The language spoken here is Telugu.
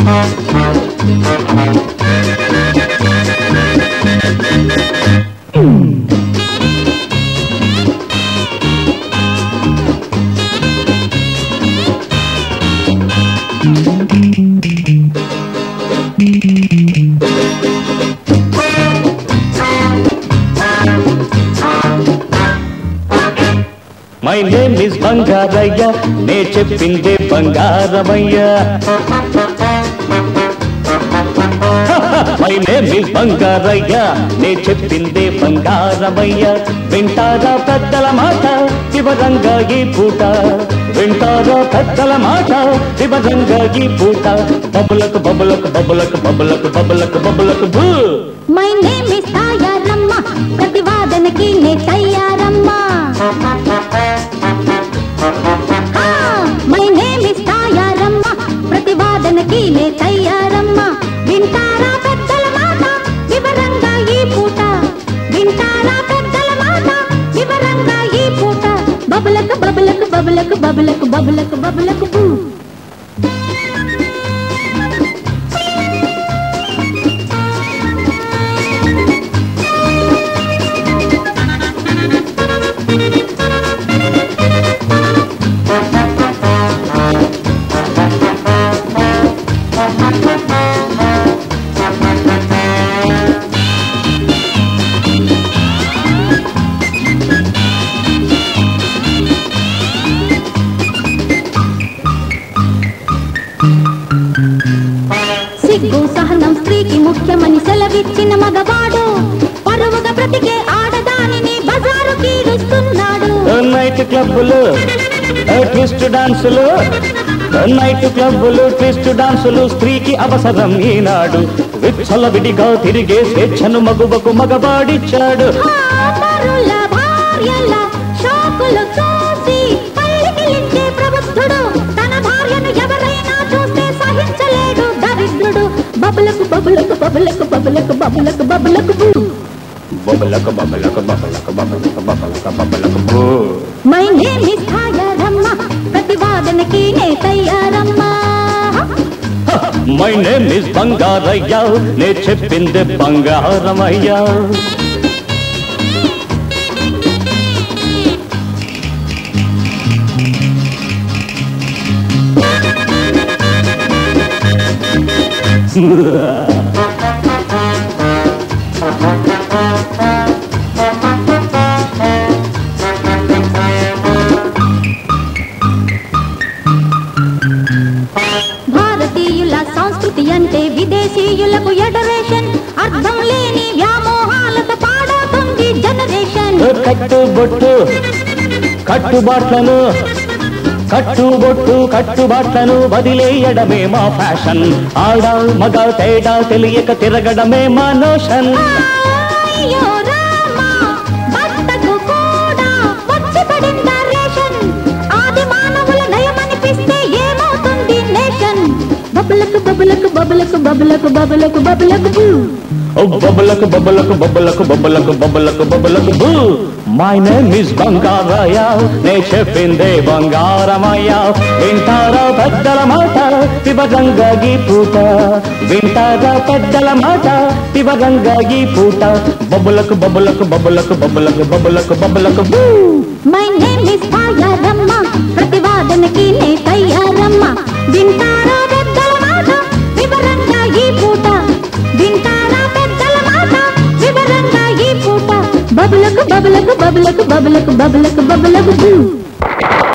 మై నేమ్ ఇస్ బంగారయ్య నే చెప్పిందే బంగారమయ్య మై నేమ్ ఇస్ బంగారయ్య నే చెప్పిందే బంగారమయ్య వింటారా పెద్దల మాట వివరంగా ఈ పూట వింటారా పెద్దల మాట వివరంగా ఈ పూట బబులకు బబులకు బబులకు బబులకు బబులకు బబులకు భూ మై నేమ్ ఇస్ తాయారమ్మ ప్రతివాదనకి నే తయారమ్మా మై నేమ్ ఇస్ తాయారమ్మ ప్రతివాదనకి నే తయారమ్మా వింటారా పెద్దల మాట వివరంగా ఈ పూట వింటారా పెద్దల మాట వివరంగా ఈ పూట బబులకు బబులకు బబులకు బబులకు బబులకు బబులకు బూ సిగ్గు సహనం స్త్రీకి ముఖ్యమని సెలవిచ్చిన మగవాడు పరువుగా బ్రతికే ఆడదానిని బజారు కీడుస్తున్నాడు నైట్ క్లబ్బులు ట్విస్ట్ డాన్సులు నైట్ క్లబ్బులు ట్విస్ట్ డాన్సులు స్త్రీకి అవసరం ఈనాడు విచ్చల విడిగా తిరిగే స్వేచ్ఛను మగువకు మగబాడిచ్చాడు ఆ పరుల భార్యల షాకులు చూసి పల్లికిలించే ప్రబుద్ధుడు తన భార్యను ఎవరైనా చూస్తే సహించలేడు దరిద్రుడు బబులకు బబులకు బబులకు బబులకు బబులకు బబులకు బూ. బొబ్బలకు బొబ్బలకు బొబ్బలకు బొబ్బలకు బొబ్బలకు బొబ్బలకు బో మై నేమ్ ఇస్ తాయారమ్మ ప్రతివాదనకి నే తయారమ్మా మై నేమ్ ఇస్ బంగారయ్య నే చెప్పింది బంగారమయ్యా భారతీయుల సంస్కృతి అంటే విదేశీయులకు ఎడరేషన్ అర్థం లేని వ్యామోహాలతో పాడవుతుంది జనరేషన్ కట్టుబొట్టు కట్టుబాట్లను కట్టుబొట్టు కట్టుబాట్లను వదిలేయడమే మా ఫ్యాషన్ ఆడ మగ తేడా తెలియక తిరగడమే మా నోషన్ అయ్యో రామా, భర్తకు కూడా వచ్చి పడిందా రేషన్? ఆది మానవుల నయమనిపిస్తే ఏమవుతుంది నేషన్ బబులకు బబులకు బబులకు బబులకు బబులకు బబులకు బూ. ఓ బొబ్బలకు బొబ్బలకు బొబ్బలకు బొబ్బలకు బొబ్బలకు బొబ్బలకు బూ మై నేమ్ ఇస్ బంగారయ్య నే చెప్పిందే బంగారమయ్య వింటారా పెద్దల మాట వివరంగా ఈ పూట వింటారా పెద్దల మాట వివరంగా ఈ పూట బొబ్బలకు బొబ్బలకు బొబ్బలకు బొబ్బలకు బొబ్బలకు బొబ్బలకు బూ మై నేమ్ ఇస్ తాయారమ్మ ప్రతివాదనకి నే తయారమ్మ వింటారా పెద్దల మాట వివరంగా ఈ పూట వింటారా పెద్దల మాట వివరంగా ఈ పూట బబులకు బబులకు బబులకు బబులకు బబులకు బబులకు బూ